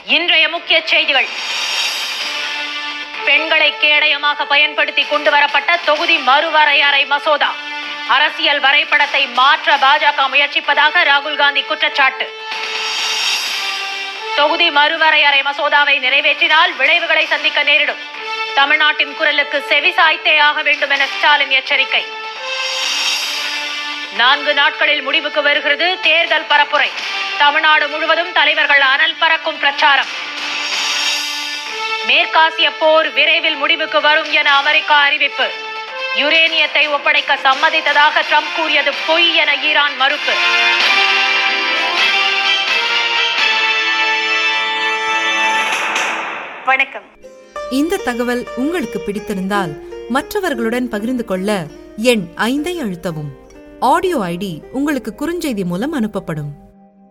இன்றைய முக்கிய செய்திகள் பெண்களை கேடயமாக பயன்படுத்தி கொண்டு வரப்பட்ட தொகுதி மறுவரையறை மசோதா அரசியல் வரைபடத்தை மாற்ற பாஜக முயற்சிப்பதாக ராகுல் காந்தி குற்றச்சாட்டு தொகுதி மறுவரையறை மசோதாவை நிறைவேற்றினால் விளைவுகளை சந்திக்க நேரிடும் தமிழ்நாட்டின் குரலுக்கு செவி சாய்த்தே ஆக வேண்டும் என ஸ்டாலின் எச்சரிக்கை நான்கு நாட்களில் முடிவுக்கு வருகிறது தேர்தல் பரப்புரை தமிழ்நாடு முழுவதும் தலைவர்கள் அனல் பறக்கும் பிரச்சாரம் மேற்காசிய போர் விரைவில் முடிவுக்கு வரும் என அமெரிக்கா அறிவிப்பு யுரேனியத்தை ஒப்படைக்க சம்மதித்ததாக ட்ரம்ப் கூறியது பொய் என ஈரான் மறுப்பு வணக்கம் இந்த தகவல் உங்களுக்கு பிடித்திருந்தால் மற்றவர்களுடன் பகிர்ந்து கொள்ள எண் ஐந்தை அழுத்தவும் ஆடியோ ஐடி உங்களுக்கு குறுஞ்செய்தி மூலம் அனுப்பப்படும்